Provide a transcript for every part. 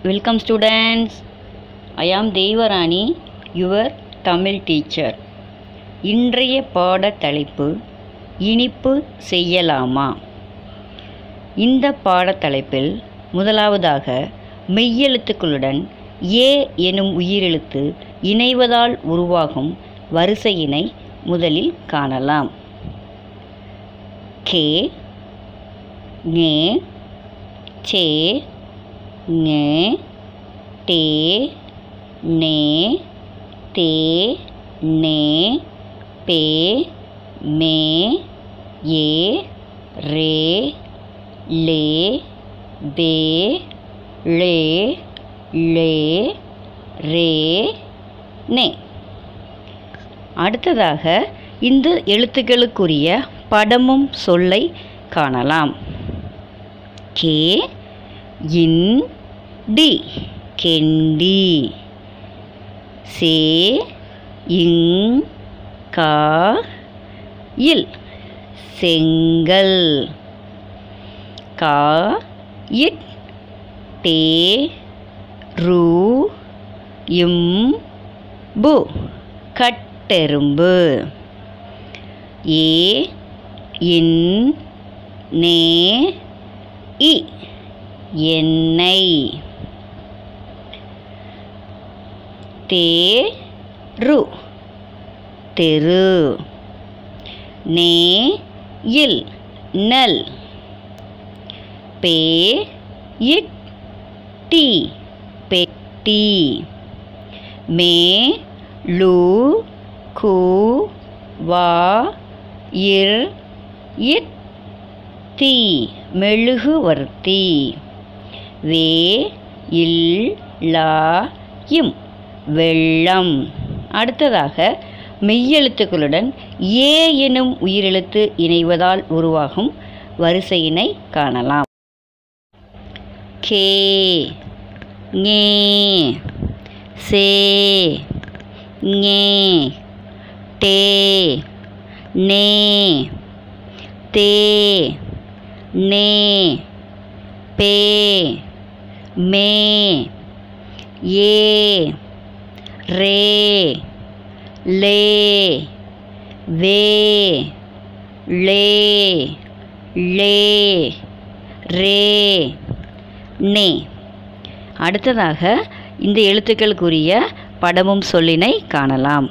welcome students ஐ ஆம் தெய்வராணி your Tamil teacher இன்றைய பாட தலைப்பு இனிப்பு செய்யலாமா இந்த பாடத்தலைப்பில் முதலாவதாக மெய்யெழுத்துக்களுடன் ஏ எனும் உயிரெழுத்து இணைவதால் உருவாகும் வரிசையினை முதலில் காணலாம் கே ஞே சே ஞே டே நே தே நே பே மே ஏ ரே லே பே ளே ளே ரே நே அடுத்ததாக இந்த எழுத்துக்களுக்குரிய படமும் சொல்லை காணலாம் கே இன் டி கெண்டி சே இங் கா இல் செங்கல் கா இட் டே ரு இம் பு கட்டெரும்பு ஏ இன் நே இ எண்ணெய் தே ரு தெரு நே இல் நல் பே இட் டி பெட்டி மே லு கு வா இர் இட் தீ மெழுகுவர்த்தி வே இல் லா இம் வெள்ளம் அடுத்ததாக மெய்யெழுத்துக்களுடன் ஏ எனும் உயிரெழுத்து இணைவதால் உருவாகும் வரிசையினை காணலாம் கே ஞே சே ஞே டே நே தே நே பே மே ஏ ரே லே வே ளே ளே ரே நே அடுத்ததாக இந்த எழுத்துக்களுக்குரிய படமும் சொல்லினை காணலாம்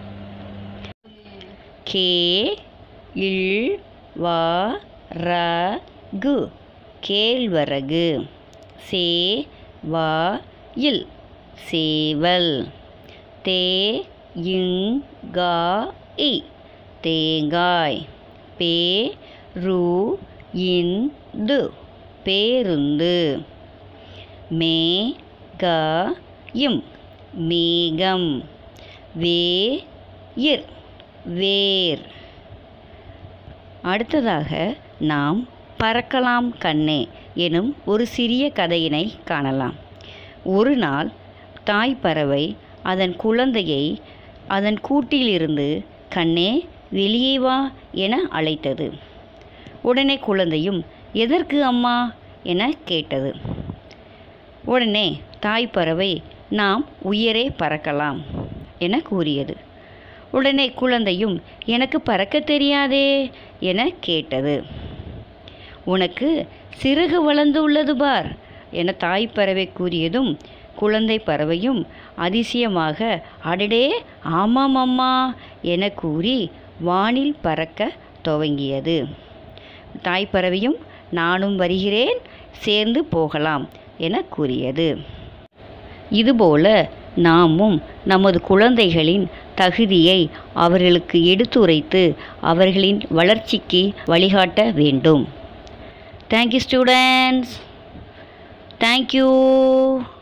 கே இல் வா ர கு கேழ்வரகு சே வா இல் சேவல் தே இங் கா இ தேங்காய் பே ரு இன் து பேருந்து மே க இம் மேகம் வே இர் வேர் அடுத்ததாக நாம் பறக்கலாம் கண்ணே எனும் ஒரு சிறிய கதையினை காணலாம் ஒரு நாள் தாய் பறவை அதன் குழந்தையை அதன் கூட்டிலிருந்து கண்ணே வெளியே வா என அழைத்தது உடனே குழந்தையும் எதற்கு அம்மா என கேட்டது உடனே தாய் பறவை நாம் உயரே பறக்கலாம் என கூறியது உடனே குழந்தையும் எனக்கு பறக்க தெரியாதே என கேட்டது உனக்கு சிறகு வளர்ந்து உள்ளது பார் என தாய் பறவை கூறியதும் குழந்தை பறவையும் அதிசயமாக அடடே ஆமாம் அம்மா என கூறி வானில் பறக்க துவங்கியது தாய் பறவையும் நானும் வருகிறேன் சேர்ந்து போகலாம் என கூறியது இதுபோல நாமும் நமது குழந்தைகளின் தகுதியை அவர்களுக்கு எடுத்துரைத்து அவர்களின் வளர்ச்சிக்கு வழிகாட்ட வேண்டும் தேங்க்யூ ஸ்டூடெண்ட்ஸ் தேங்க்யூ